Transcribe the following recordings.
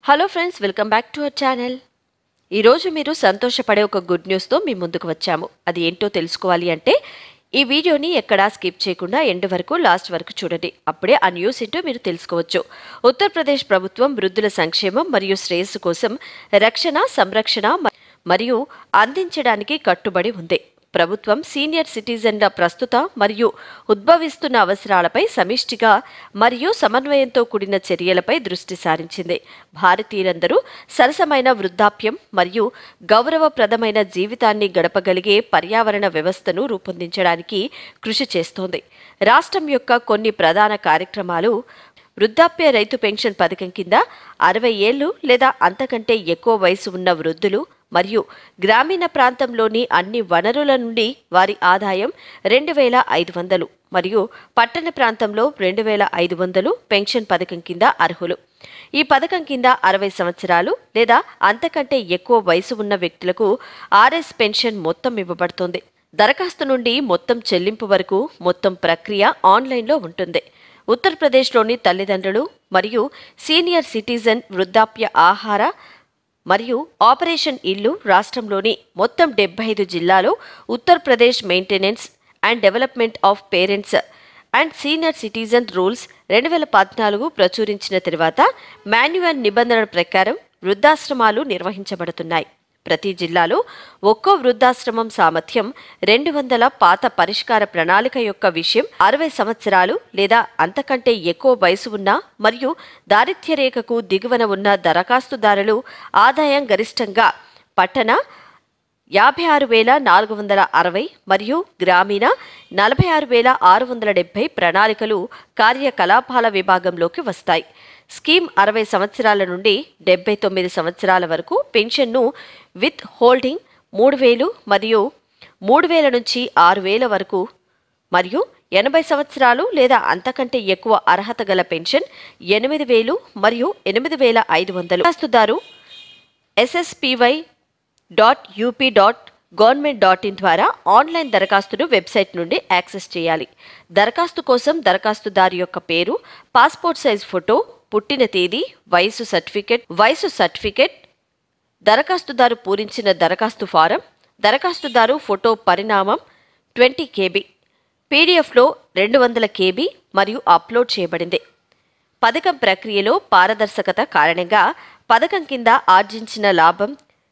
hello friends welcome back to our channel ఈరోజు మీరు సంతోషపడే ఒక గుడ్ న్యూస్తో మీ ముందుకు వచ్చాము అది ఏంటో తెలుసుకోవాలి అంటే ఈ వీడియోని ఎక్కడా స్కిప్ చేయకుండా ఎండ్ వరకు లాస్ట్ వరకు చూడండి అప్పుడే ఆ న్యూస్ ఏంటో మీరు తెలుసుకోవచ్చు ఉత్తరప్రదేశ్ ప్రభుత్వం వృద్ధుల సంక్షేమం మరియు శ్రేయస్సు కోసం రక్షణ సంరక్షణ మ- మరియు అందించడానికి కట్టుబడి ఉంది ప్రభుత్వం సీనియర్ సిటిజన్ల ప్రస్తుత మరియు ఉద్భవిస్తున్న అవసరాలపై సమిష్టిగా మరియు సమన్వయంతో కూడిన చర్యలపై దృష్టి సారించింది భారతీయులందరూ సరసమైన వృద్ధాప్యం మరియు గౌరవప్రదమైన జీవితాన్ని గడపగలిగే పర్యావరణ వ్యవస్థను రూపొందించడానికి కృషి చేస్తోంది రాష్ట్రం యొక్క కొన్ని ప్రధాన కార్యక్రమాలు వృద్ధాప్య రైతు పెన్షన్ పథకం కింద అరవై ఏళ్లు లేదా అంతకంటే ఎక్కువ వయసు ఉన్న వృద్ధులు మరియు గ్రామీణ ప్రాంతంలోని అన్ని వనరుల నుండి వారి ఆదాయం రెండు వేల ఐదు వందలు మరియు పట్టణ ప్రాంతంలో రెండు వేల ఐదు వందలు పెన్షన్ పథకం కింద అర్హులు ఈ పథకం కింద అరవై సంవత్సరాలు లేదా అంతకంటే ఎక్కువ వయసు ఉన్న వ్యక్తులకు ఆర్ఎస్ పెన్షన్ మొత్తం ఇవ్వబడుతుంది దరఖాస్తు నుండి మొత్తం చెల్లింపు వరకు మొత్తం ప్రక్రియ ఆన్లైన్లో ఉంటుంది ఉత్తరప్రదేశ్లోని తల్లిదండ్రులు మరియు సీనియర్ సిటిజన్ వృద్ధాప్య ఆహార మరియు ఆపరేషన్ ఇల్లు రాష్ట్రంలోని మొత్తం డెబ్బై ఐదు జిల్లాలో Uttar Pradesh maintenance and development of parents and senior citizen rules రెండు వేల పద్నాలుగు ప్రచురించిన తర్వాత మాన్యువల్ నిబంధనల ప్రకారం వృద్ధాశ్రమాలు నిర్వహించబడుతున్నాయి ప్రతి జిల్లాలో ఒక్కో వృద్ధాశ్రమం సామర్థ్యం రెండు వందల పాత పరిష్కార ప్రణాళిక యొక్క విషయం అరవై సంవత్సరాలు లేదా అంతకంటే ఎక్కువ వయసు ఉన్న మరియు దారిద్ర్య రేఖకు దిగువన ఉన్న దరఖాస్తుదారులు ఆదాయం గరిష్టంగా పట్టణ యాభై ఆరు వేల నాలుగు వందల అరవై మరియు గ్రామీణ నలభై ఆరు వేల ఆరు వందల డెబ్బై ప్రణాళికలు కార్యకలాపాల విభాగంలోకి వస్తాయి స్కీమ్ అరవై సంవత్సరాల నుండి డెబ్బై తొమ్మిది సంవత్సరాల వరకు పెన్షన్ను విత్ హోల్డింగ్ మూడు వేలు మరియు మూడు వేల నుంచి ఆరు వేల వరకు మరియు ఎనభై సంవత్సరాలు లేదా అంతకంటే ఎక్కువ అర్హత గల పెన్షన్ ఎనిమిది వేలు మరియు ఎనిమిది వేల ఐదు వందలు దరఖాస్తుదారు SSPY dot UP dot government dot in ద్వారా ఆన్లైన్ దరఖాస్తును వెబ్సైట్ నుండి యాక్సెస్ చేయాలి దరఖాస్తు కోసం దరఖాస్తుదారు యొక్క పేరు పాస్పోర్ట్ సైజ్ ఫోటో పుట్టిన తేదీ వయసు సర్టిఫికెట్ వయసు సర్టిఫికెట్ దరఖాస్తుదారు పూరించిన దరఖాస్తు ఫారం దరఖాస్తుదారు ఫోటో పరిణామం ట్వంటీ కేబీ పీడిఎఫ్లో రెండు వందల కేబీ మరియు అప్లోడ్ చేయబడింది పథకం ప్రక్రియలో పారదర్శకత కారణంగా పథకం కింద ఆర్జించిన లాభం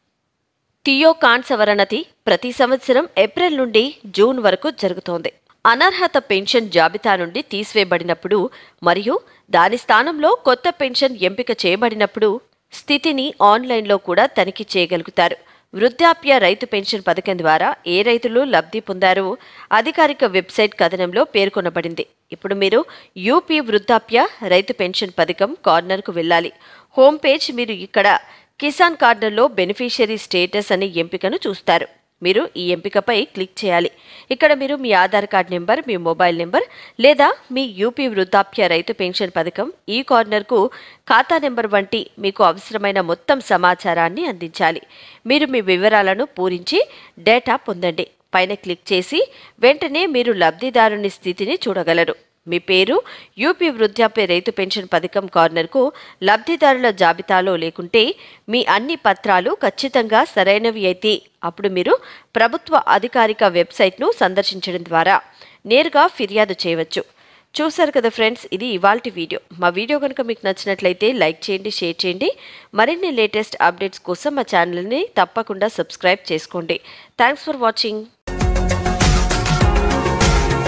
టియోకాన్ సవరణతి ప్రతి సంవత్సరం ఏప్రిల్ నుండి జూన్ వరకు జరుగుతోంది అనర్హత పెన్షన్ జాబితా నుండి తీసివేయబడినప్పుడు మరియు దాని స్థానంలో కొత్త పెన్షన్ ఎంపిక చేయబడినప్పుడు స్థితిని ఆన్లైన్లో కూడా తనిఖీ చేయగలుగుతారు వృద్ధాప్య రైతు పెన్షన్ పథకం ద్వారా ఏ రైతులు లబ్ధి పొందారో అధికారిక వెబ్సైట్ కథనంలో పేర్కొనబడింది ఇప్పుడు మీరు యూపీ వృద్ధాప్య రైతు పెన్షన్ పథకం కార్నర్కు వెళ్ళాలి హోమ్ పేజ్ మీరు ఇక్కడ కిసాన్ కార్డులో బెనిఫిషియరీ స్టేటస్ అనే ఎంపికను చూస్తారు మీరు ఈ ఎంపికపై క్లిక్ చేయాలి ఇక్కడ మీరు మీ ఆధార్ కార్డ్ నెంబర్ మీ మొబైల్ నెంబర్ లేదా మీ యూపీ వృద్ధాప్య రైతు పెన్షన్ పథకం ఈ కార్నర్కు ఖాతా నెంబర్ వంటి మీకు అవసరమైన మొత్తం సమాచారాన్ని అందించాలి మీరు మీ వివరాలను పూరించి డేటా పొందండి పైన క్లిక్ చేసి వెంటనే మీరు లబ్ధిదారుని స్థితిని చూడగలరు మీ పేరు యూపీ వృద్ధాప్య రైతు పెన్షన్ పథకం కార్నర్కు లబ్ధిదారుల జాబితాలో లేకుంటే మీ అన్ని పత్రాలు ఖచ్చితంగా సరైనవి అయితే అప్పుడు మీరు ప్రభుత్వ అధికారిక వెబ్సైట్ను సందర్శించడం ద్వారా నేరుగా ఫిర్యాదు చేయవచ్చు చూశారు కదా ఫ్రెండ్స్ ఇది ఇవాల్టి వీడియో మా వీడియో కనుక మీకు నచ్చినట్లయితే లైక్ చేయండి షేర్ చేయండి మరిన్ని లేటెస్ట్ అప్డేట్స్ కోసం మా ఛానల్ని తప్పకుండా సబ్స్క్రైబ్ చేసుకోండి థ్యాంక్స్ ఫర్ వాచింగ్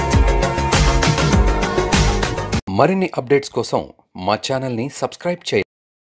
మరిన్ని అప్డేట్స్ కోసం మా ఛానల్ని సబ్స్క్రైబ్ చేయండి